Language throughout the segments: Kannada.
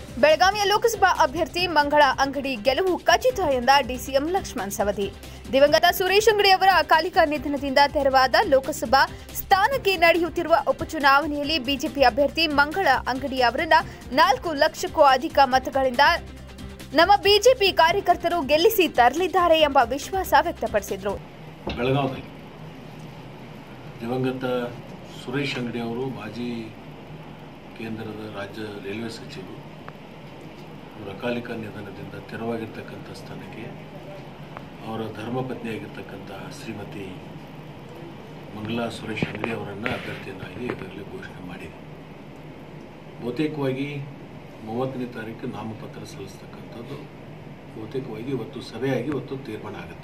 ಬೆಳಗಾವಿಯ ಲೋಕಸಭಾ ಅಭ್ಯರ್ಥಿ ಮಂಗಳ ಅಂಗಡಿ ಗೆಲುವು ಖಚಿತ ಎಂದ ಡಿಸಿಎಂ ಲಕ್ಷ್ಮಣ್ ಸವದಿ ದಿವಂಗತ ಸುರೇಶ್ ಅಂಗಡಿ ಅವರ ಅಕಾಲಿಕ ನಿಧನದಿಂದ ತೆರವಾದ ಲೋಕಸಭಾ ಸ್ಥಾನಕ್ಕೆ ನಡೆಯುತ್ತಿರುವ ಉಪಚುನಾವಣೆಯಲ್ಲಿ ಬಿಜೆಪಿ ಅಭ್ಯರ್ಥಿ ಮಂಗಳ ಅಂಗಡಿ ಅವರನ್ನ ನಾಲ್ಕು ಲಕ್ಷಕ್ಕೂ ಅಧಿಕ ಮತಗಳಿಂದ ನಮ್ಮ ಬಿಜೆಪಿ ಕಾರ್ಯಕರ್ತರು ಗೆಲ್ಲಿಸಿ ತರಲಿದ್ದಾರೆ ಎಂಬ ವಿಶ್ವಾಸ ವ್ಯಕ್ತಪಡಿಸಿದರು ಬೆಳಗಾವಿಯಲ್ಲಿ ದಿವಂಗತ ಸುರೇಶ್ ಅಂಗಡಿ ಅವರು ಮಾಜಿ ಕೇಂದ್ರದ ರಾಜ್ಯ ರೈಲ್ವೆ ಸಚಿವರು ಅವರ ಅಕಾಲಿಕ ನಿಧನದಿಂದ ತೆರವಾಗಿರ್ತಕ್ಕಂಥ ಸ್ಥಾನಕ್ಕೆ ಅವರ ಧರ್ಮಪತ್ನಿಯಾಗಿರ್ತಕ್ಕಂಥ ಶ್ರೀಮತಿ ಮಂಗಲಾ ಸುರೇಶ್ ಅಂಗಡಿ ಅವರನ್ನು ಅಭ್ಯರ್ಥಿಯನ್ನಾಗಿ ಇದರಲ್ಲಿ ಘೋಷಣೆ ಮಾಡಿದೆ ಬಹುತೇಕವಾಗಿ ಮೂವತ್ತನೇ ತಾರೀಕು ನಾಮಪತ್ರ ಸಲ್ಲಿಸ್ತಕ್ಕಂಥದ್ದು ಬಹುತೇಕವಾಗಿ ಇವತ್ತು ಸಭೆಯಾಗಿ ಇವತ್ತು ತೀರ್ಮಾನ ಆಗುತ್ತೆ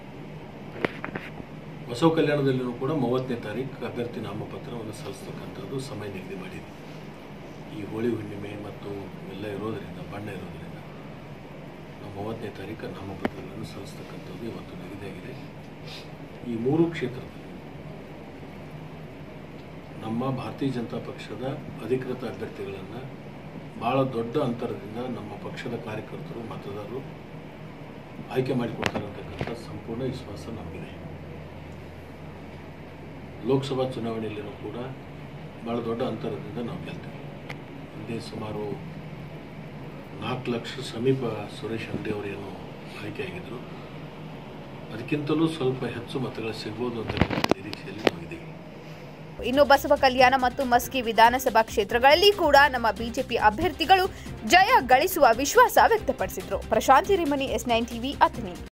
ಬಸವ ಕಲ್ಯಾಣದಲ್ಲಿಯೂ ಕೂಡ ಮೂವತ್ತನೇ ತಾರೀಕು ಅಭ್ಯರ್ಥಿ ನಾಮಪತ್ರವನ್ನು ಸಲ್ಲಿಸ್ತಕ್ಕಂಥದ್ದು ಸಮಯ ನಿಗದಿ ಮಾಡಿದೆ ಈ ಹೋಳಿ ಹುಣ್ಣಿಮೆ ಮತ್ತು ಎಲ್ಲ ಇರೋದರಿಂದ ಬಣ್ಣ ಇರೋದರಿಂದ ನಾವು ಮೂವತ್ತನೇ ತಾರೀಕು ನಾಮಪತ್ರಗಳನ್ನು ಸಲ್ಲಿಸ್ತಕ್ಕಂಥದ್ದು ಇವತ್ತು ನಿಗದಿಯಾಗಿದೆ ಈ ಮೂರು ಕ್ಷೇತ್ರದಲ್ಲಿ ನಮ್ಮ ಭಾರತೀಯ ಜನತಾ ಪಕ್ಷದ ಅಧಿಕೃತ ಅಭ್ಯರ್ಥಿಗಳನ್ನು ಭಾಳ ದೊಡ್ಡ ಅಂತರದಿಂದ ನಮ್ಮ ಪಕ್ಷದ ಕಾರ್ಯಕರ್ತರು ಮತದಾರರು ಆಯ್ಕೆ ಮಾಡಿಕೊಡ್ತಾರೆ ಅಂತಕ್ಕಂಥ ಸಂಪೂರ್ಣ ವಿಶ್ವಾಸ ನಮಗಿದೆ ಲೋಕಸಭಾ ಚುನಾವಣೆಯಲ್ಲಿನೂ ಕೂಡ ಭಾಳ ದೊಡ್ಡ ಅಂತರದಿಂದ ನಾವು ಗೆಲ್ತೇವೆ ಹಿಂದೆ ಸುಮಾರು ನಾಲ್ಕು ಲಕ್ಷ ಸಮೀಪ ಸುರೇಶ್ ಅಂಗಡಿ ಅವರೇನು ಆಯ್ಕೆಯಾಗಿದ್ದರು ಅದಕ್ಕಿಂತಲೂ ಸ್ವಲ್ಪ ಹೆಚ್ಚು ಮತಗಳು ಸಿಗ್ಬೋದು ಅಂತಕ್ಕಂಥ ನಿರೀಕ್ಷೆಯಲ್ಲಿ ನಾವು ಇದ್ದೀವಿ ಇನ್ನು ಬಸವ ಕಲ್ಯಾಣ ಮತ್ತು ಮಸ್ಕಿ ವಿಧಾನಸಭಾ ಕ್ಷೇತ್ರಗಳಲ್ಲಿ ಕೂಡ ನಮ್ಮ ಬಿಜೆಪಿ ಅಭ್ಯರ್ಥಿಗಳು ಜಯ ಗಳಿಸುವ ವಿಶ್ವಾಸ ವ್ಯಕ್ತಪಡಿಸಿದರು ಪ್ರಶಾಂತಿ ರಿಮನಿ ಎಸ್ ನೈನ್ ಟಿವಿ ಅಥಣಿ